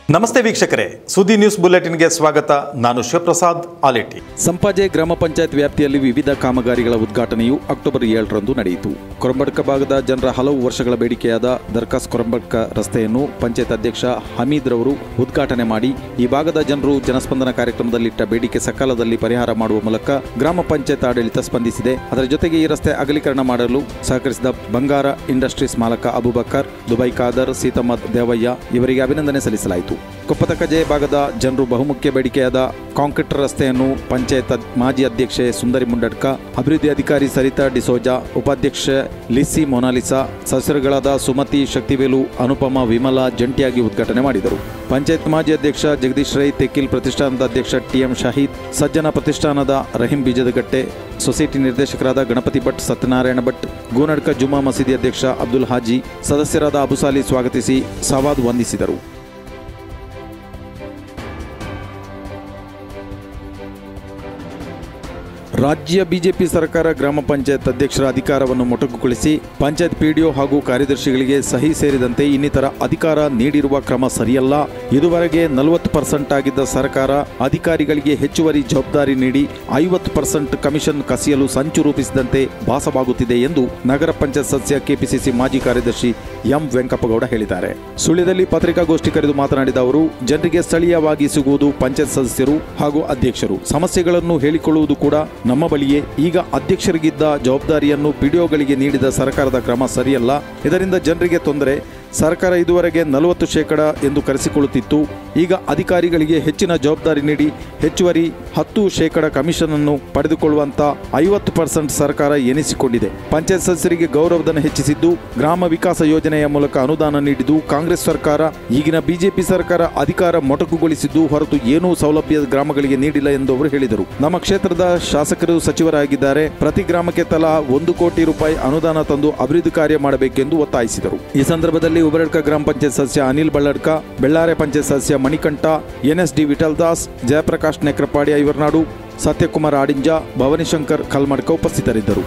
ನಮಸ್ತೆ ವೀಕ್ಷಕರೇ ಸುದ್ದಿ ನ್ಯೂಸ್ ಬುಲೆಟಿನ್ಗೆ ಸ್ವಾಗತ ನಾನು ಶಿವಪ್ರಸಾದ್ ಆಲೇಟಿ ಸಂಪಾಜೆ ಗ್ರಾಮ ಪಂಚಾಯತ್ ವ್ಯಾಪ್ತಿಯಲ್ಲಿ ವಿವಿಧ ಕಾಮಗಾರಿಗಳ ಉದ್ಘಾಟನೆಯು ಅಕ್ಟೋಬರ್ ಏಳರಂದು ನಡೆಯಿತು ಕೊರಂಬಡ್ಕ ಭಾಗದ ಜನರ ಹಲವು ವರ್ಷಗಳ ಬೇಡಿಕೆಯಾದ ದರ್ಕಾಸ್ ಕೊರಂಬಡ್ಕ ರಸ್ತೆಯನ್ನು ಪಂಚಾಯತ್ ಅಧ್ಯಕ್ಷ ಹಮೀದ್ ರವರು ಉದ್ಘಾಟನೆ ಮಾಡಿ ಈ ಭಾಗದ ಜನರು ಜನಸ್ಪಂದನ ಕಾರ್ಯಕ್ರಮದಲ್ಲಿಟ್ಟ ಬೇಡಿಕೆ ಸಕಾಲದಲ್ಲಿ ಪರಿಹಾರ ಮಾಡುವ ಮೂಲಕ ಗ್ರಾಮ ಪಂಚಾಯತ್ ಆಡಳಿತ ಸ್ಪಂದಿಸಿದೆ ಅದರ ಜೊತೆಗೆ ಈ ರಸ್ತೆ ಅಗಲೀಕರಣ ಮಾಡಲು ಸಹಕರಿಸಿದ ಬಂಗಾರ ಇಂಡಸ್ಟ್ರೀಸ್ ಮಾಲಕ ಅಬುಬಕ್ಕರ್ ದುಬೈ ಖಾದರ್ ಸೀತಮ್ಮದ್ ದೇವಯ್ಯ ಇವರಿಗೆ ಅಭಿನಂದನೆ ಸಲ್ಲಿಸಲಾಯಿತು ಕೊಪ್ಪತಕಜೆ ಭಾಗದ ಜನರು ಬಹುಮುಖ್ಯ ಬೇಡಿಕೆಯಾದ ಕಾಂಕ್ರೀಟ್ ರಸ್ತೆಯನ್ನು ಪಂಚಾಯತ್ ಅದ್- ಮಾಜಿ ಅಧ್ಯಕ್ಷೆ ಸುಂದರಿ ಮುಂಡಡ್ಕ ಅಭಿವೃದ್ಧಿ ಅಧಿಕಾರಿ ಸರಿತಾ ಡಿಸೋಜಾ ಉಪಾಧ್ಯಕ್ಷೆ ಲಿಸಿ ಮೊನಾಲಿಸಾ ಸದಸ್ಯರುಗಳಾದ ಸುಮತಿ ಶಕ್ತಿವೇಲು ಅನುಪಮ ವಿಮಲಾ ಜಂಟಿಯಾಗಿ ಉದ್ಘಾಟನೆ ಮಾಡಿದರು ಪಂಚಾಯತ್ ಮಾಜಿ ಅಧ್ಯಕ್ಷ ಜಗದೀಶ್ ರೈ ತೆಕ್ಕಿಲ್ ಪ್ರತಿಷ್ಠಾನದ ಅಧ್ಯಕ್ಷ ಟಿಎಂ ಶಾಹೀದ್ ಸಜ್ಜನ ಪ್ರತಿಷ್ಠಾನದ ರಹೀಂ ಬೀಜದಗಟ್ಟೆ ಸೊಸೈಟಿ ನಿರ್ದೇಶಕರಾದ ಗಣಪತಿ ಭಟ್ ಸತ್ಯನಾರಾಯಣ ಭಟ್ ಗೂನಡ್ಕ ಜುಮಾ ಮಸೀದಿ ಅಧ್ಯಕ್ಷ ಅಬ್ದುಲ್ ಹಾಜಿ ಸದಸ್ಯರಾದ ಅಬುಸಾಲಿ ಸ್ವಾಗತಿಸಿ ಸವಾದ್ ವಂದಿಸಿದರು ರಾಜ್ಯ ಬಿಜೆಪಿ ಸರ್ಕಾರ ಗ್ರಾಮ ಪಂಚಾಯತ್ ಅಧ್ಯಕ್ಷರ ಅಧಿಕಾರವನ್ನು ಮೊಟಕುಗೊಳಿಸಿ ಪಂಚಾಯತ್ ಪಿಡಿಒ ಹಾಗೂ ಕಾರ್ಯದರ್ಶಿಗಳಿಗೆ ಸಹಿ ಸೇರಿದಂತೆ ಇನ್ನಿತರ ಅಧಿಕಾರ ನೀಡಿರುವ ಕ್ರಮ ಸರಿಯಲ್ಲ ಇದುವರೆಗೆ ನಲವತ್ತು ಪರ್ಸೆಂಟ್ ಆಗಿದ್ದ ಸರ್ಕಾರ ಅಧಿಕಾರಿಗಳಿಗೆ ಹೆಚ್ಚುವರಿ ಜವಾಬ್ದಾರಿ ನೀಡಿ ಐವತ್ತು ಪರ್ಸೆಂಟ್ ಕಮಿಷನ್ ಕಸಿಯಲು ಸಂಚು ರೂಪಿಸಿದಂತೆ ಭಾಸವಾಗುತ್ತಿದೆ ಎಂದು ನಗರ ಪಂಚಾಯತ್ ಸದಸ್ಯ ಕೆಪಿಸಿಸಿ ಮಾಜಿ ಕಾರ್ಯದರ್ಶಿ ಎಂ ವೆಂಕಪ್ಪಗೌಡ ಹೇಳಿದ್ದಾರೆ ಸುಳ್ಯದಲ್ಲಿ ಪತ್ರಿಕಾಗೋಷ್ಠಿ ಕರೆದು ಮಾತನಾಡಿದ ಅವರು ಜನರಿಗೆ ಸ್ಥಳೀಯವಾಗಿ ಸಿಗುವುದು ಪಂಚಾಯತ್ ಸದಸ್ಯರು ಹಾಗೂ ಅಧ್ಯಕ್ಷರು ಸಮಸ್ಯೆಗಳನ್ನು ಹೇಳಿಕೊಳ್ಳುವುದು ಕೂಡ ನಮ್ಮ ಬಳಿಯೇ ಈಗ ಅಧ್ಯಕ್ಷರಿಗಿದ್ದ ಜವಾಬ್ದಾರಿಯನ್ನು ಪಿಡಿಒಗಳಿಗೆ ನೀಡಿದ ಸರ್ಕಾರದ ಕ್ರಮ ಸರಿಯಲ್ಲ ಇದರಿಂದ ಜನರಿಗೆ ತೊಂದರೆ ಸರ್ಕಾರ ಇದುವರೆಗೆ ನಲವತ್ತು ಶೇಕಡ ಎಂದು ಕರೆಸಿಕೊಳ್ಳುತ್ತಿತ್ತು ಈಗ ಅಧಿಕಾರಿಗಳಿಗೆ ಹೆಚ್ಚಿನ ಜವಾಬ್ದಾರಿ ನೀಡಿ ಹೆಚ್ಚುವರಿ ಹತ್ತು ಶೇಕಡ ಕಮಿಷನ್ ಅನ್ನು ಪಡೆದುಕೊಳ್ಳುವಂತ ಐವತ್ತು ಪರ್ಸೆಂಟ್ ಸರ್ಕಾರ ಎನಿಸಿಕೊಂಡಿದೆ ಪಂಚಾಯತ್ ಸದಸ್ಯರಿಗೆ ಗೌರವಧನ ಹೆಚ್ಚಿಸಿದ್ದು ಗ್ರಾಮ ವಿಕಾಸ ಯೋಜನೆಯ ಮೂಲಕ ಅನುದಾನ ನೀಡಿದ್ದು ಕಾಂಗ್ರೆಸ್ ಸರ್ಕಾರ ಈಗಿನ ಬಿಜೆಪಿ ಸರ್ಕಾರ ಅಧಿಕಾರ ಮೊಟಕುಗೊಳಿಸಿದ್ದು ಹೊರತು ಏನೂ ಸೌಲಭ್ಯ ಗ್ರಾಮಗಳಿಗೆ ನೀಡಿಲ್ಲ ಎಂದು ಅವರು ಹೇಳಿದರು ನಮ್ಮ ಕ್ಷೇತ್ರದ ಶಾಸಕರು ಸಚಿವರಾಗಿದ್ದಾರೆ ಪ್ರತಿ ಗ್ರಾಮಕ್ಕೆ ತಲಾ ಒಂದು ಕೋಟಿ ರೂಪಾಯಿ ಅನುದಾನ ತಂದು ಅಭಿವೃದ್ಧಿ ಕಾರ್ಯ ಮಾಡಬೇಕೆಂದು ಒತ್ತಾಯಿಸಿದರು ಈ ಸಂದರ್ಭದಲ್ಲಿ ಉಬರಡ್ಕ ಗ್ರಾಮ ಪಂಚಾಯತ್ ಸದಸ್ಯ ಅನಿಲ್ ಬಳ್ಳಡ್ಕ ಬೆಳ್ಳಾರೆ ಪಂಚಾಯತ್ ಸದಸ್ಯ ಮಣಿಕಂಠ ಎನ್ಎಸ್ಡಿ ವಿಠಲ್ ದಾಸ್ ಜಯಪ್ರಕಾಶ್ ನೆಕ್ರಪಾಡಿ ಐವರ್ನಾಡು ಸತ್ಯಕುಮಾರ್ ಆಡಿಂಜ ಭವಾನಿಶಂಕರ್ ಕಲ್ಮಡ್ಕ ಉಪಸ್ಥಿತರಿದ್ದರು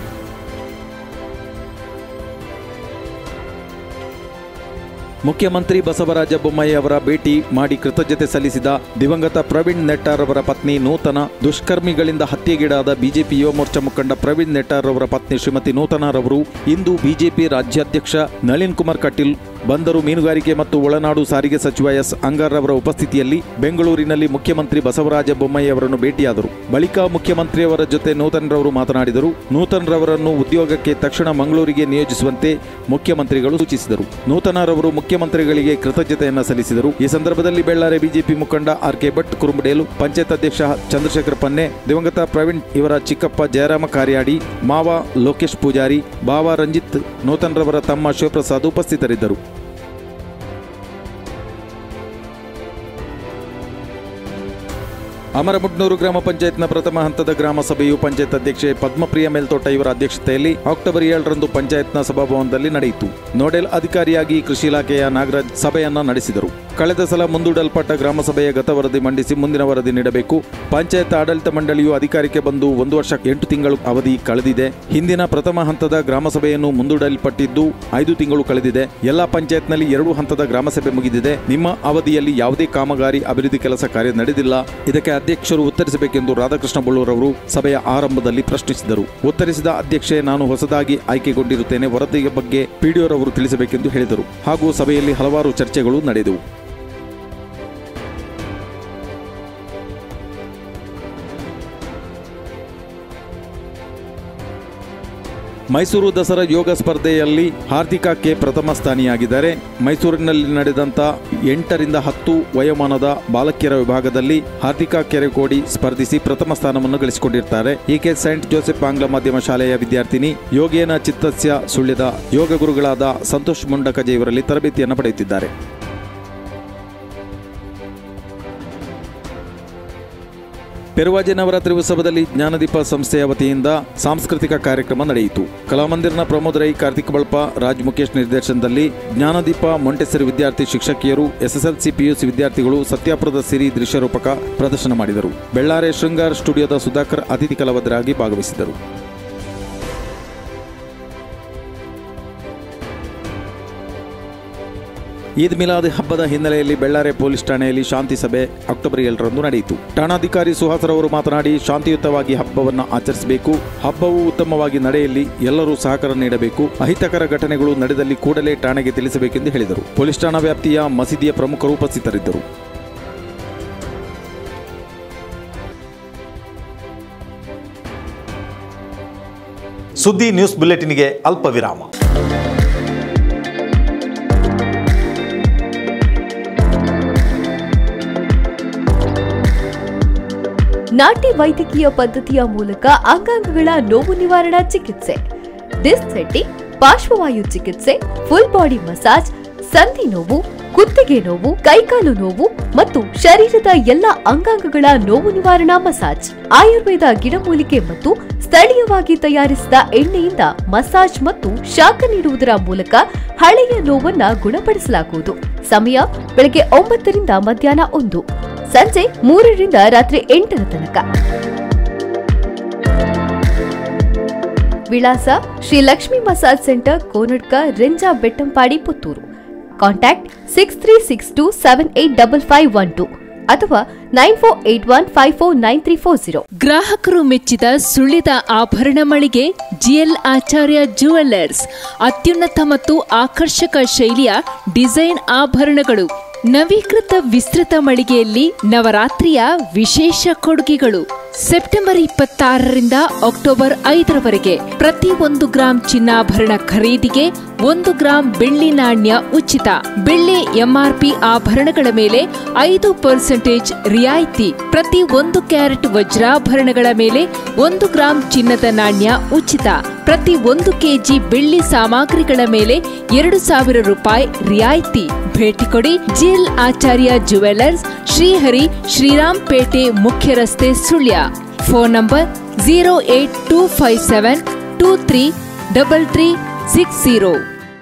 ಮುಖ್ಯಮಂತ್ರಿ ಬಸವರಾಜ ಬೊಮ್ಮಾಯಿ ಅವರ ಭೇಟಿ ಮಾಡಿ ಕೃತಜ್ಞತೆ ಸಲ್ಲಿಸಿದ ದಿವಂಗತ ಪ್ರವೀಣ್ ನೆಟ್ಟಾರ್ ಅವರ ಪತ್ನಿ ನೂತನ ದುಷ್ಕರ್ಮಿಗಳಿಂದ ಹತ್ಯೆಗೀಡಾದ ಬಿಜೆಪಿ ಯುವ ಮೋರ್ಚಾ ಮುಖಂಡ ಪ್ರವೀಣ್ ನೆಟ್ಟಾರ್ ಅವರ ಪತ್ನಿ ಶ್ರೀಮತಿ ನೂತನರವರು ಇಂದು ಬಿಜೆಪಿ ರಾಜ್ಯಾಧ್ಯಕ್ಷ ನಳಿನ್ ಕುಮಾರ್ ಕಟೀಲ್ ಬಂದರು ಮೀನುಗಾರಿಕೆ ಮತ್ತು ಒಳನಾಡು ಸಾರಿಗೆ ಸಚಿವ ಎಸ್ ಅಂಗಾರ್ ಅವರ ಉಪಸ್ಥಿತಿಯಲ್ಲಿ ಬೆಂಗಳೂರಿನಲ್ಲಿ ಮುಖ್ಯಮಂತ್ರಿ ಬಸವರಾಜ ಬೊಮ್ಮಾಯಿ ಅವರನ್ನು ಭೇಟಿಯಾದರು ಬಳಿಕ ಮುಖ್ಯಮಂತ್ರಿಯವರ ಜೊತೆ ನೂತನ್ರವರು ಮಾತನಾಡಿದರು ನೂತನ್ರವರನ್ನು ಉದ್ಯೋಗಕ್ಕೆ ತಕ್ಷಣ ಮಂಗಳೂರಿಗೆ ನಿಯೋಜಿಸುವಂತೆ ಮುಖ್ಯಮಂತ್ರಿಗಳು ಸೂಚಿಸಿದರು ನೂತನರವರು ಮುಖ್ಯಮಂತ್ರಿಗಳಿಗೆ ಕೃತಜ್ಞತೆಯನ್ನ ಸಲ್ಲಿಸಿದರು ಈ ಸಂದರ್ಭದಲ್ಲಿ ಬೆಳ್ಳಾರೆ ಬಿಜೆಪಿ ಮುಖಂಡ ಆರ್ ಕೆ ಭಟ್ ಕುರುಮಡೇಲು ಪಂಚಾಯತ್ ಅಧ್ಯಕ್ಷ ಚಂದ್ರಶೇಖರ್ ಪನ್ನೆ ದಿವಂಗತ ಪ್ರವೀಣ್ ಇವರ ಚಿಕ್ಕಪ್ಪ ಜಯರಾಮ ಕಾರ್ಯಾಡಿ ಮಾವ ಲೋಕೇಶ್ ಪೂಜಾರಿ ಬಾವ ರಂಜಿತ್ ನೂತನ್ರವರ ತಮ್ಮ ಶಿವಪ್ರಸಾದ್ ಉಪಸ್ಥಿತರಿದ್ದರು ಅಮರಮುಡ್ನೂರು ಗ್ರಾಮ ಪಂಚಾಯತ್ನ ಪ್ರಥಮ ಹಂತದ ಗ್ರಾಮ ಸಭೆಯು ಪಂಚಾಯತ್ ಅಧ್ಯಕ್ಷೆ ಪದ್ಮಪ್ರಿಯ ಮೇಲ್ತೋಟ ಇವರ ಅಧ್ಯಕ್ಷತೆಯಲ್ಲಿ ಅಕ್ಟೋಬರ್ ಏಳರಂದು ಪಂಚಾಯತ್ನ ಸಭಾಭವನದಲ್ಲಿ ನಡೆಯಿತು ನೋಡೆಲ್ ಅಧಿಕಾರಿಯಾಗಿ ಕೃಷಿ ಇಲಾಖೆಯ ನಾಗರಾಜ್ ಸಭೆಯನ್ನ ನಡೆಸಿದರು ಕಳೆದ ಸಲ ಮುಂದೂಡಲ್ಪಟ್ಟ ಗ್ರಾಮ ಸಭೆಯ ಗತ ವರದಿ ಮಂಡಿಸಿ ಮುಂದಿನ ವರದಿ ನೀಡಬೇಕು ಪಂಚಾಯತ್ ಆಡಳಿತ ಮಂಡಳಿಯು ಅಧಿಕಾರಕ್ಕೆ ಬಂದು ಒಂದು ವರ್ಷ ಎಂಟು ತಿಂಗಳು ಅವಧಿ ಕಳೆದಿದೆ ಹಿಂದಿನ ಪ್ರಥಮ ಹಂತದ ಗ್ರಾಮ ಸಭೆಯನ್ನು ಮುಂದೂಡಲ್ಪಟ್ಟಿದ್ದು ಐದು ತಿಂಗಳು ಕಳೆದಿದೆ ಎಲ್ಲಾ ಪಂಚಾಯತ್ನಲ್ಲಿ ಎರಡು ಹಂತದ ಗ್ರಾಮ ಸಭೆ ಮುಗಿದಿದೆ ನಿಮ್ಮ ಅವಧಿಯಲ್ಲಿ ಯಾವುದೇ ಕಾಮಗಾರಿ ಅಭಿವೃದ್ಧಿ ಕೆಲಸ ಕಾರ್ಯ ನಡೆದಿಲ್ಲ ಇದಕ್ಕೆ ಅಧ್ಯಕ್ಷರು ಉತ್ತರಿಸಬೇಕೆಂದು ರಾಧಾಕೃಷ್ಣ ಬಳ್ಳೂರವರು ಸಭೆಯ ಆರಂಭದಲ್ಲಿ ಪ್ರಶ್ನಿಸಿದರು ಉತ್ತರಿಸಿದ ಅಧ್ಯಕ್ಷೆ ನಾನು ಹೊಸದಾಗಿ ಆಯ್ಕೆಗೊಂಡಿರುತ್ತೇನೆ ವರದಿಯ ಬಗ್ಗೆ ಪಿಡಿಒರವರು ತಿಳಿಸಬೇಕೆಂದು ಹೇಳಿದರು ಹಾಗೂ ಸಭೆಯಲ್ಲಿ ಹಲವಾರು ಚರ್ಚೆಗಳು ನಡೆದವು ಮೈಸೂರು ದಸರಾ ಯೋಗ ಸ್ಪರ್ಧೆಯಲ್ಲಿ ಹಾರ್ದಿಕಾ ಕೆ ಪ್ರಥಮ ಸ್ಥಾನಿಯಾಗಿದ್ದಾರೆ ಮೈಸೂರಿನಲ್ಲಿ ನಡೆದಂತ ಎಂಟರಿಂದ ಹತ್ತು ವಯೋಮಾನದ ಬಾಲಕಿಯರ ವಿಭಾಗದಲ್ಲಿ ಹಾರ್ದಿಕಾ ಕೆರೆಕೋಡಿ ಸ್ಪರ್ಧಿಸಿ ಪ್ರಥಮ ಸ್ಥಾನವನ್ನು ಗಳಿಸಿಕೊಂಡಿರ್ತಾರೆ ಈಕೆ ಸೈಂಟ್ ಜೋಸೆಫ್ ಆಂಗ್ಲ ಮಾಧ್ಯಮ ಶಾಲೆಯ ವಿದ್ಯಾರ್ಥಿನಿ ಯೋಗೇನ ಚಿತ್ತಸ್ಯ ಸುಳ್ಯದ ಯೋಗ ಗುರುಗಳಾದ ಸಂತೋಷ್ ಮುಂಡಕಜೆ ಇವರಲ್ಲಿ ತರಬೇತಿಯನ್ನು ಪಡೆಯುತ್ತಿದ್ದಾರೆ ಪೆರುವಾಜೆ ನವರಾತ್ರಿ ಉತ್ಸವದಲ್ಲಿ ಜ್ಞಾನದೀಪ ಸಂಸ್ಥೆಯ ವತಿಯಿಂದ ಸಾಂಸ್ಕೃತಿಕ ಕಾರ್ಯಕ್ರಮ ನಡೆಯಿತು ಕಲಾಮಂದಿರ್ನ ಪ್ರಮೋದ್ ರೈ ಕಾರ್ತಿಕ್ ಬಳ್ಪ ರಾಜ್ ಮುಖೇಶ್ ನಿರ್ದೇಶನದಲ್ಲಿ ಜ್ಞಾನದೀಪ ಮೊಂಟೆಸರಿ ವಿದ್ಯಾರ್ಥಿ ಶಿಕ್ಷಕಿಯರು ಎಸ್ಎಸ್ಎಲ್ಸಿ ಪಿಯುಸಿ ವಿದ್ಯಾರ್ಥಿಗಳು ಸತ್ಯಾಪುರದ ಸಿರಿ ದೃಶ್ಯರೂಪಕ ಪ್ರದರ್ಶನ ಮಾಡಿದರು ಬೆಳ್ಳಾರೆ ಶೃಂಗಾರ್ ಸ್ಟುಡಿಯೋದ ಸುಧಾಕರ್ ಅತಿಥಿ ಕಲಾವಿದರಾಗಿ ಭಾಗವಹಿಸಿದರು ಈದ್ ಮಿಲಾದ್ ಹಬ್ಬದ ಹಿನ್ನೆಲೆಯಲ್ಲಿ ಬೆಳ್ಳಾರೆ ಪೊಲೀಸ್ ಠಾಣೆಯಲ್ಲಿ ಶಾಂತಿ ಸಭೆ ಅಕ್ಟೋಬರ್ ಏಳರಂದು ನಡೆಯಿತು ಠಾಣಾಧಿಕಾರಿ ಸುಹಾಸರವರು ಮಾತನಾಡಿ ಶಾಂತಿಯುತವಾಗಿ ಹಬ್ಬವನ್ನು ಆಚರಿಸಬೇಕು ಹಬ್ಬವು ಉತ್ತಮವಾಗಿ ನಡೆಯಲಿ ಎಲ್ಲರೂ ಸಹಕಾರ ನೀಡಬೇಕು ಅಹಿತಕರ ಘಟನೆಗಳು ನಡೆದಲ್ಲಿ ಕೂಡಲೇ ಠಾಣೆಗೆ ತಿಳಿಸಬೇಕೆಂದು ಹೇಳಿದರು ಪೊಲೀಸ್ ಠಾಣಾ ವ್ಯಾಪ್ತಿಯ ಮಸೀದಿಯ ಪ್ರಮುಖರು ಉಪಸ್ಥಿತರಿದ್ದರು ಸುದ್ದಿ ನ್ಯೂಸ್ ಬುಲೆಟಿನ್ಗೆ ಅಲ್ಪ ವಿರಾಮ ನಾಟಿ ವೈದ್ಯಕೀಯ ಪದ್ಧತಿಯ ಮೂಲಕ ಅಂಗಾಂಗಗಳ ನೋವು ನಿವಾರಣಾ ಚಿಕಿತ್ಸೆ ಡಿಸ್ಕ್ ಸೆಟ್ಟಿಂಗ್ ಪಾರ್ಶ್ವವಾಯು ಚಿಕಿತ್ಸೆ ಫುಲ್ ಬಾಡಿ ಮಸಾಜ್ ಸಂಧಿ ನೋವು ಕುತ್ತಿಗೆ ನೋವು ಕೈಕಾಲು ನೋವು ಮತ್ತು ಶರೀರದ ಎಲ್ಲ ಅಂಗಾಂಗಗಳ ನೋವು ನಿವಾರಣಾ ಮಸಾಜ್ ಆಯುರ್ವೇದ ಗಿಡಮೂಲಿಕೆ ಮತ್ತು ಸ್ಥಳೀಯವಾಗಿ ತಯಾರಿಸಿದ ಎಣ್ಣೆಯಿಂದ ಮಸಾಜ್ ಮತ್ತು ಶಾಖ ನೀಡುವುದರ ಮೂಲಕ ಹಳೆಯ ನೋವನ್ನ ಗುಣಪಡಿಸಲಾಗುವುದು ಸಮಯ ಬೆಳಗ್ಗೆ ಒಂಬತ್ತರಿಂದ ಮಧ್ಯಾಹ್ನ ಒಂದು ಸಂಜೆ ಮೂರರಿಂದ ರಾತ್ರಿ ಎಂಟರ ತನಕ ವಿಳಾಸ Shri Lakshmi massage centre Konadka Renja Bettampadi Puttur contact six three six two seven eight double five one two ಅಥವಾ nine four eight one five four nine three four zero ಗ್ರಾಹಕರು ಮೆಚ್ಚಿದ ಸುಳ್ಳಿದ ಆಭರಣ ಮಳಿಗೆ ಜಿಎಲ್ ಆಚಾರ್ಯ ಜುವೆಲ್ಲರ್ಸ್ ಅತ್ಯುನ್ನತ ಮತ್ತು ಆಕರ್ಷಕ ಶೈಲಿಯ ಡಿಸೈನ್ ಆಭರಣಗಳು ನವೀಕೃತ ವಿಸ್ತೃತ ಮಳಿಗೆಯಲ್ಲಿ ನವರಾತ್ರಿಯ ವಿಶೇಷ ಕೊಡುಗೆಗಳು ಸೆಪ್ಟೆಂಬರ್ ಇಪ್ಪತ್ತಾರರಿಂದ ಅಕ್ಟೋಬರ್ ಐದರವರೆಗೆ ಪ್ರತಿ ಒಂದು ಗ್ರಾಂ ಚಿನ್ನಾಭರಣ ಖರೀದಿಗೆ ಒಂದು ಗ್ರಾಂ ಬೆಳ್ಳಿ ನಾಣ್ಯ ಉಚಿತ ಬೆಳ್ಳಿ ಎಂಆರ್ಪಿ ಆಭರಣಗಳ ಮೇಲೆ ಐದು ಪರ್ಸೆಂಟೇಜ್ ರಿಯಾಯಿತಿ ಪ್ರತಿ ಒಂದು ಕ್ಯಾರೆಟ್ ವಜ್ರಾಭರಣಗಳ ಮೇಲೆ ಒಂದು ಗ್ರಾಂ ಚಿನ್ನದ ನಾಣ್ಯ ಉಚಿತ ಪ್ರತಿ ಒಂದು ಕೆಜಿ ಬೆಳ್ಳಿ ಸಾಮಗ್ರಿಗಳ ಮೇಲೆ ಎರಡು ಸಾವಿರ ರೂಪಾಯಿ ರಿಯಾಯಿತಿ ಭೇಟಿ ಕೊಡಿ ಜಿಎಲ್ ಆಚಾರ್ಯ ಜುವೆಲ್ಲರ್ಸ್ ಶ್ರೀಹರಿ ಶ್ರೀರಾಮ್ ಪೇಟೆ ಮುಖ್ಯ ರಸ್ತೆ Sullia phone number zero eight two five seven two three double three six zero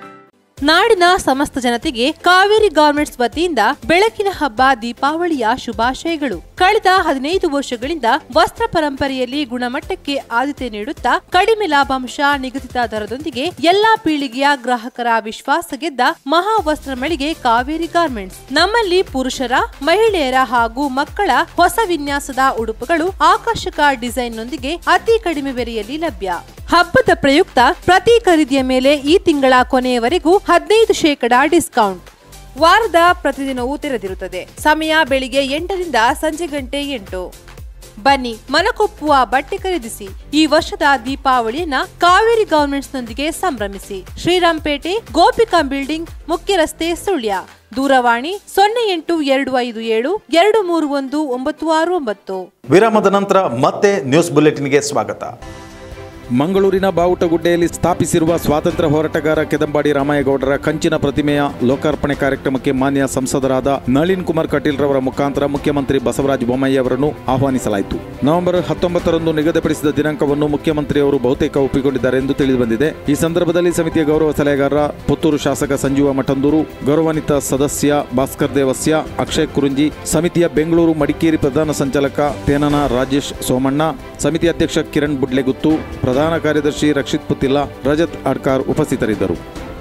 ನಾಡಿನ ಸಮಸ್ತ ಜನತೆಗೆ ಕಾವೇರಿ ಗಾರ್ಮೆಂಟ್ಸ್ ವತಿಯಿಂದ ಬೆಳಕಿನ ಹಬ್ಬ ದೀಪಾವಳಿಯ ಶುಭಾಶಯಗಳು ಕಳೆದ ಹದಿನೈದು ವರ್ಷಗಳಿಂದ ವಸ್ತ್ರ ಪರಂಪರೆಯಲ್ಲಿ ಗುಣಮಟ್ಟಕ್ಕೆ ಆದ್ಯತೆ ನೀಡುತ್ತಾ ಕಡಿಮೆ ಲಾಭಾಂಶ ನಿಗದಿತ ದರದೊಂದಿಗೆ ಎಲ್ಲಾ ಪೀಳಿಗೆಯ ಗ್ರಾಹಕರ ವಿಶ್ವಾಸ ಗೆದ್ದ ಮಹಾ ವಸ್ತ್ರ ಮಳಿಗೆ ಕಾವೇರಿ ಗಾರ್ಮೆಂಟ್ಸ್ ನಮ್ಮಲ್ಲಿ ಪುರುಷರ ಮಹಿಳೆಯರ ಹಾಗೂ ಮಕ್ಕಳ ಹೊಸ ವಿನ್ಯಾಸದ ಉಡುಪುಗಳು ಆಕರ್ಷಕ ಡಿಸೈನ್ನೊಂದಿಗೆ ಅತಿ ಕಡಿಮೆ ಬೆಲೆಯಲ್ಲಿ ಲಭ್ಯ ಹಬ್ಬದ ಪ್ರಯುಕ್ತ ಪ್ರತಿ ಖರೀದಿಯ ಮೇಲೆ ಈ ತಿಂಗಳ ಕೊನೆಯವರೆಗೂ ಹದಿನೈದು ಶೇಕಡಾ ಡಿಸ್ಕೌಂಟ್ ವಾರದ ಪ್ರತಿದಿನವೂ ತೆರೆದಿರುತ್ತದೆ ಸಮಯ ಬೆಳಿಗ್ಗೆ ಎಂಟರಿಂದ ಸಂಜೆ ಗಂಟೆ ಎಂಟು ಬನ್ನಿ ಮನಕೊಪ್ಪುವ ಬಟ್ಟೆ ಖರೀದಿಸಿ ಈ ವರ್ಷದ ದೀಪಾವಳಿಯನ್ನ ಕಾವೇರಿ ಗವರ್ಮೆಂಟ್ಸ್ನೊಂದಿಗೆ ಸಂಭ್ರಮಿಸಿ ಶ್ರೀರಾಮ್ಪೇಟೆ ಗೋಪಿಕಾ ಬಿಲ್ಡಿಂಗ್ ಮುಖ್ಯ ರಸ್ತೆ ಸುಳ್ಯ ದೂರವಾಣಿ ಸೊನ್ನೆ ಎಂಟು ಎರಡು ಐದು ಏಳು ಎರಡು ಮೂರು ಒಂದು ಒಂಬತ್ತು ಆರು ಒಂಬತ್ತು ವಿರಾಮದ ನಂತರ ಮತ್ತೆ ನ್ಯೂಸ್ ಬುಲೆಟಿನ್ಗೆ ಸ್ವಾಗತ ಮಂಗಳೂರಿನ ಬಾವುಟಗುಡ್ಡೆಯಲ್ಲಿ ಸ್ಥಾಪಿಸಿರುವ ಸ್ವಾತಂತ್ರ್ಯ ಹೋರಾಟಗಾರ ಕೆದಂಬಾಡಿ ರಾಮಯ್ಯಗೌಡರ ಕಂಚಿನ ಪ್ರತಿಮೆಯ ಲೋಕಾರ್ಪಣೆ ಕಾರ್ಯಕ್ರಮಕ್ಕೆ ಮಾನ್ಯ ಸಂಸದರಾದ ನಳಿನ್ ಕುಮಾರ್ ಕಟೀಲ್ ರವರ ಮುಖಾಂತರ ಮುಖ್ಯಮಂತ್ರಿ ಬಸವರಾಜ ಬೊಮ್ಮಾಯಿ ಅವರನ್ನು ಆಹ್ವಾನಿಸಲಾಯಿತು ನವೆಂಬರ್ ಹತ್ತೊಂಬತ್ತರಂದು ನಿಗದಿಪಡಿಸಿದ ದಿನಾಂಕವನ್ನು ಮುಖ್ಯಮಂತ್ರಿಯವರು ಬಹುತೇಕ ಒಪ್ಪಿಕೊಂಡಿದ್ದಾರೆ ಎಂದು ತಿಳಿದುಬಂದಿದೆ ಈ ಸಂದರ್ಭದಲ್ಲಿ ಸಮಿತಿಯ ಗೌರವ ಸಲಹೆಗಾರ ಪುತ್ತೂರು ಶಾಸಕ ಸಂಜೀವ ಮಠಂದೂರು ಗೌರವಾನ್ವಿತ ಸದಸ್ಯ ಭಾಸ್ಕರ್ ದೇವಸ್ಯ ಅಕ್ಷಯ್ ಕುರುಂಜಿ ಸಮಿತಿಯ ಬೆಂಗಳೂರು ಮಡಿಕೇರಿ ಪ್ರಧಾನ ಸಂಚಾಲಕ ತೇನನ ರಾಜೇಶ್ ಸೋಮಣ್ಣ ಸಮಿತಿ ಅಧ್ಯಕ್ಷ ಕಿರಣ್ ಬುಡ್ಲೆಗುತ್ತು ಪ್ರಧಾನ ಕಾರ್ಯದರ್ಶಿ ರಕ್ಷಿತ್ ಪುತ್ತಿಲ್ಲ ರಜತ್ ಅಡ್ಕಾರ್ ಉಪಸ್ಥಿತರಿದ್ದರು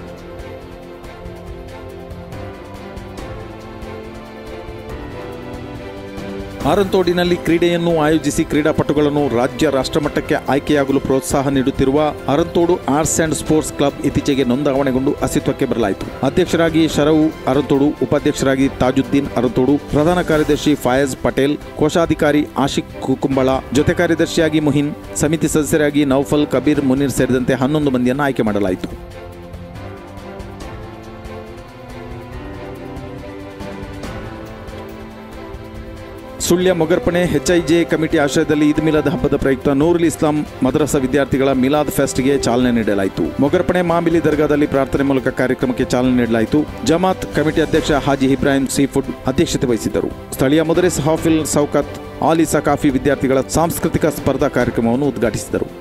ಆರಂತೋಡಿನಲ್ಲಿ ಕ್ರೀಡೆಯನ್ನು ಆಯೋಜಿಸಿ ಕ್ರೀಡಾಪಟುಗಳನ್ನು ರಾಜ್ಯ ರಾಷ್ಟ್ರಮಟ್ಟಕ್ಕೆ ಆಯ್ಕೆಯಾಗಲು ಪ್ರೋತ್ಸಾಹ ನೀಡುತ್ತಿರುವ Aranthodu arts and sports club ಇತ್ತೀಚೆಗೆ ನೋಂದಾವಣೆಗೊಂಡು ಅಸ್ತಿತ್ವಕ್ಕೆ ಬರಲಾಯಿತು ಅಧ್ಯಕ್ಷರಾಗಿ ಶರವು ಅರಂತೋಡು ಉಪಾಧ್ಯಕ್ಷರಾಗಿ ತಾಜುದ್ದೀನ್ ಅರಂತೋಡು ಪ್ರಧಾನ ಕಾರ್ಯದರ್ಶಿ ಫಯಾಜ್ ಪಟೇಲ್ ಕೋಶಾಧಿಕಾರಿ ಆಶಿಕ್ ಕುಕುಂಬಳ ಜೊತೆ ಕಾರ್ಯದರ್ಶಿಯಾಗಿ ಮುಹಿನ್ ಸಮಿತಿ ಸದಸ್ಯರಾಗಿ ನೌಫಲ್ ಕಬೀರ್ ಮುನೀರ್ ಸೇರಿದಂತೆ ಹನ್ನೊಂದು ಮಂದಿಯನ್ನು ಆಯ್ಕೆ ಮಾಡಲಾಯಿತು ಸುಳ್ಯ ಮೊಗರ್ಪಣೆ ಎಚ್ಐಜೆ ಕಮಿಟಿ ಆಶ್ರಯದಲ್ಲಿ ಈದ್ ಮಿಲಾದ್ ಹಬ್ಬದ ಪ್ರಯುಕ್ತ ನೂರುಲ್ ಇಸ್ಲಾಂ ಮದ್ರಸಾ ವಿದ್ಯಾರ್ಥಿಗಳ ಮಿಲಾದ್ ಫೆಸ್ಟ್ಗೆ ಚಾಲನೆ ನೀಡಲಾಯಿತು ಮೊಗರ್ಪಣೆ ಮಾಮಿಲಿ ದರ್ಗಾದಲ್ಲಿ ಪ್ರಾರ್ಥನೆ ಮೂಲಕ ಕಾರ್ಯಕ್ರಮಕ್ಕೆ ಚಾಲನೆ ನೀಡಲಾಯಿತು ಜಮಾತ್ ಕಮಿಟಿ ಅಧ್ಯಕ್ಷ ಹಾಜಿ ಇಬ್ರಾಹಿಂ ಸೀಫುಡ್ ಅಧ್ಯಕ್ಷತೆ ವಹಿಸಿದ್ದರು ಸ್ಥಳೀಯ ಮುದರಿಸ್ ಹಾಫಿಲ್ ಸೌಕತ್ ಆಲಿ ಸಕಾಫಿ ವಿದ್ಯಾರ್ಥಿಗಳ ಸಾಂಸ್ಕೃತಿಕ ಸ್ಪರ್ಧಾ ಕಾರ್ಯಕ್ರಮವನ್ನು ಉದ್ಘಾಟಿಸಿದರು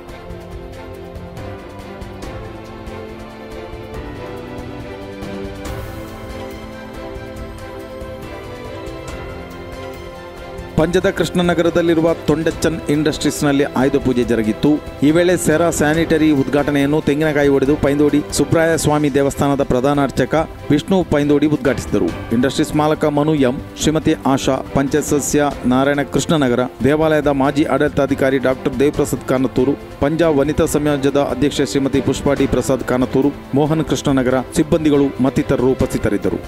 ಪಂಜದ ಕೃಷ್ಣನಗರದಲ್ಲಿರುವ ತೊಂಡೆಚ್ಚನ್ ಇಂಡಸ್ಟ್ರೀಸ್ನಲ್ಲಿ ಆಯುಧ ಪೂಜೆ ಜರುಗಿತ್ತು ಈ ವೇಳೆ ಸೆರಾ ಸ್ಯಾನಿಟರಿ ಉದ್ಘಾಟನೆಯನ್ನು ತೆಂಗಿನಕಾಯಿ ಒಡೆದು ಪೈಂದೋಡಿ ಸುಬ್ರಾಯ ಸ್ವಾಮಿ ದೇವಸ್ಥಾನದ ಪ್ರಧಾನ ಅರ್ಚಕ ವಿಷ್ಣು ಪೈಂದೋಡಿ ಉದ್ಘಾಟಿಸಿದರು ಇಂಡಸ್ಟ್ರೀಸ್ ಮಾಲಕ ಮನು ಎಂ ಶ್ರೀಮತಿ ಆಶಾ ಪಂಚಾಯತ್ ಸದಸ್ಯ ನಾರಾಯಣ ಕೃಷ್ಣನಗರ ದೇವಾಲಯದ ಮಾಜಿ ಆಡಳಿತಾಧಿಕಾರಿ ಡಾಕ್ಟರ್ ದೇವಪ್ರಸಾದ್ ಕಾನತ್ತೂರು ಪಂಜಾಬ್ ವನಿತಾ ಸಮಾಜದ ಅಧ್ಯಕ್ಷೆ ಶ್ರೀಮತಿ ಪುಷ್ಪಾ ಡಿ ಪ್ರಸಾದ್ ಕಾನತ್ತೂರು ಮೋಹನ್ ಕೃಷ್ಣನಗರ ಸಿಬ್ಬಂದಿಗಳು ಮತ್ತಿತರರು ಉಪಸ್ಥಿತರಿದ್ದರು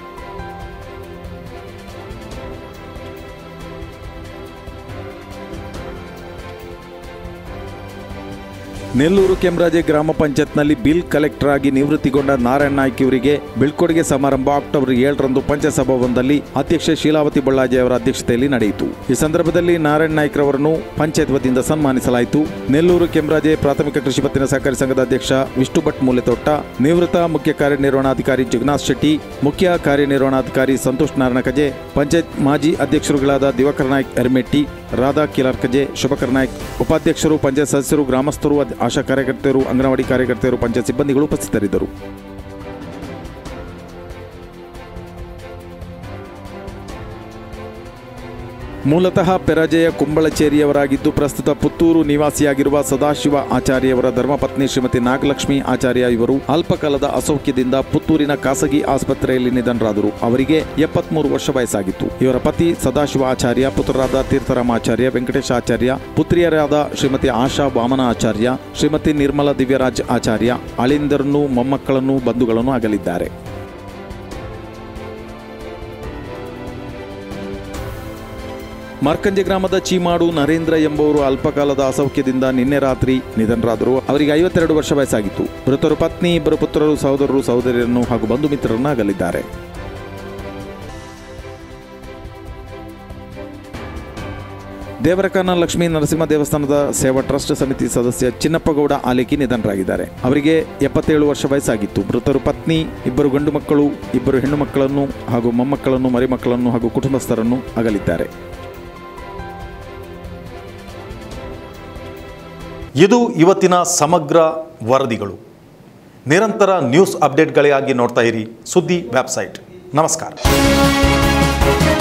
ನೆಲ್ಲೂರು ಕೆಂಬ್ರಾಜೆ ಗ್ರಾಮ ಪಂಚಾಯತ್ನಲ್ಲಿ ಬಿಲ್ ಕಲೆಕ್ಟರ್ ಆಗಿ ನಿವೃತ್ತಿಗೊಂಡ ನಾರಾಯಣ ನಾಯ್ಕ ಇವರಿಗೆ ಬೀಳ್ಕೊಡುಗೆ ಸಮಾರಂಭ ಅಕ್ಟೋಬರ್ ಏಳರಂದು ಪಂಚಾಯತ್ ಅಧ್ಯಕ್ಷೆ ಶೀಲಾವತಿ ಬಳ್ಳಾಜಿ ಅವರ ಅಧ್ಯಕ್ಷತೆಯಲ್ಲಿ ನಡೆಯಿತು ಈ ಸಂದರ್ಭದಲ್ಲಿ ನಾರಾಯಣ ನಾಯ್ಕರವರನ್ನು ಪಂಚಾಯತ್ ವತಿಯಿಂದ ಸನ್ಮಾನಿಸಲಾಯಿತು ನೆಲ್ಲೂರು ಕೆಂಬ್ರಾಜೆ ಪ್ರಾಥಮಿಕ ಕೃಷಿ ಪತ್ತಿನ ಸಹಕಾರಿ ಸಂಘದ ಅಧ್ಯಕ್ಷ ವಿಷ್ಣು ಭಟ್ ಮೂಲೆತೊಟ್ಟ ನಿವೃತ್ತ ಮುಖ್ಯ ಕಾರ್ಯನಿರ್ವಹಣಾಧಿಕಾರಿ ಜಗನ್ನಾಥ್ ಶೆಟ್ಟಿ ಮುಖ್ಯ ಕಾರ್ಯನಿರ್ವಹಣಾಧಿಕಾರಿ ಸಂತೋಷ್ ನಾರಾಯಣ ಕಜೆ ಪಂಚಾಯತ್ ಮಾಜಿ ಅಧ್ಯಕ್ಷರುಗಳಾದ ದಿವಾಕರ್ ನಾಯ್ಕ್ ಎರ್ಮೆಟ್ಟಿ ರಾಧಾ ಕಿಲಾರ್ಕಜೆ ಶುಭಕರ್ ನಾಯ್ಕ್ ಉಪಾಧ್ಯಕ್ಷರು ಪಂಚಾಯತ್ ಸದಸ್ಯರು ಗ್ರಾಮಸ್ಥರು ಅದ್- ಆಶಾ ಕಾರ್ಯಕರ್ತೆಯರು ಅಂಗನವಾಡಿ ಕಾರ್ಯಕರ್ತೆಯರು ಪಂಚಾಯತ್ ಸಿಬ್ಬಂದಿಗಳು ಉಪಸ್ಥಿತರಿದ್ದರು ಮೂಲತಃ ಪೆರಾಜೆಯ ಕುಂಬಳಚೇರಿಯವರಾಗಿದ್ದು ಪ್ರಸ್ತುತ ಪುತ್ತೂರು ನಿವಾಸಿಯಾಗಿರುವ ಸದಾಶಿವ ಆಚಾರ್ಯವರ ಧರ್ಮಪತ್ನಿ ಶ್ರೀಮತಿ ನಾಗಲಕ್ಷ್ಮಿ ಆಚಾರ್ಯ ಇವರು ಅಲ್ಪಕಾಲದ ಅಸೌಖ್ಯದಿಂದ ಪುತ್ತೂರಿನ ಖಾಸಗಿ ಆಸ್ಪತ್ರೆಯಲ್ಲಿ ನಿಧನರಾದರು ಅವರಿಗೆ ಎಪ್ಪತ್ಮೂರು ವರ್ಷ ವಯಸ್ಸಾಗಿತ್ತು ಇವರ ಪತಿ ಸದಾಶಿವ ಆಚಾರ್ಯ ಪುತ್ರರಾದ ತೀರ್ಥರಾಮಾಚಾರ್ಯ ವೆಂಕಟೇಶ ಆಚಾರ್ಯ ಪುತ್ರಿಯರಾದ ಶ್ರೀಮತಿ ಆಶಾ ವಾಮನ ಆಚಾರ್ಯ ಶ್ರೀಮತಿ ನಿರ್ಮಲಾ ದಿವ್ಯರಾಜ್ ಆಚಾರ್ಯ ಅಳಿಂದರನ್ನು ಮೊಮ್ಮಕ್ಕಳನ್ನು ಬಂಧುಗಳನ್ನು ಅಗಲಿದ್ದಾರೆ ಮಾರ್ಕಂಜೆ ಗ್ರಾಮದ ಚೀಮಾಡು ನರೇಂದ್ರ ಎಂಬುವರು ಅಲ್ಪಕಾಲದ ಅಸೌಖ್ಯದಿಂದ ನಿನ್ನೆ ರಾತ್ರಿ ನಿಧನರಾದರು ಅವರಿಗೆ ಐವತ್ತೆರಡು ವರ್ಷ ವಯಸ್ಸಾಗಿತ್ತು ಮೃತರು ಪತ್ನಿ ಇಬ್ಬರು ಪುತ್ರರು ಸಹೋದರರು ಸಹೋದರಿಯರನ್ನು ಹಾಗೂ ಬಂಧು ಮಿತ್ರರನ್ನು ಅಗಲಿದ್ದಾರೆ ದೇವರಕಾನ ಲಕ್ಷ್ಮೀ ನರಸಿಂಹ ದೇವಸ್ಥಾನದ ಸೇವಾ ಟ್ರಸ್ಟ್ ಸಮಿತಿ ಸದಸ್ಯ ಚಿನ್ನಪ್ಪಗೌಡ ಆಲೇಕಿ ನಿಧನರಾಗಿದ್ದಾರೆ ಅವರಿಗೆ ಎಪ್ಪತ್ತೇಳು ವರ್ಷ ವಯಸ್ಸಾಗಿತ್ತು ಮೃತರು ಪತ್ನಿ ಇಬ್ಬರು ಗಂಡು ಮಕ್ಕಳು ಇಬ್ಬರು ಹೆಣ್ಣು ಮಕ್ಕಳನ್ನು ಹಾಗೂ ಮೊಮ್ಮಕ್ಕಳನ್ನು ಮರಿಮಕ್ಕಳನ್ನು ಹಾಗೂ ಕುಟುಂಬಸ್ಥರನ್ನು ಅಗಲಿದ್ದಾರೆ ಇದು ಇವತ್ತಿನ ಸಮಗ್ರ ವರದಿಗಳು ನಿರಂತರ ನ್ಯೂಸ್ ಅಪ್ಡೇಟ್ಗಳಿಗಾಗಿ ನೋಡ್ತಾ ಇರಿ ಸುದ್ದಿ ವೆಬ್ಸೈಟ್ ನಮಸ್ಕಾರ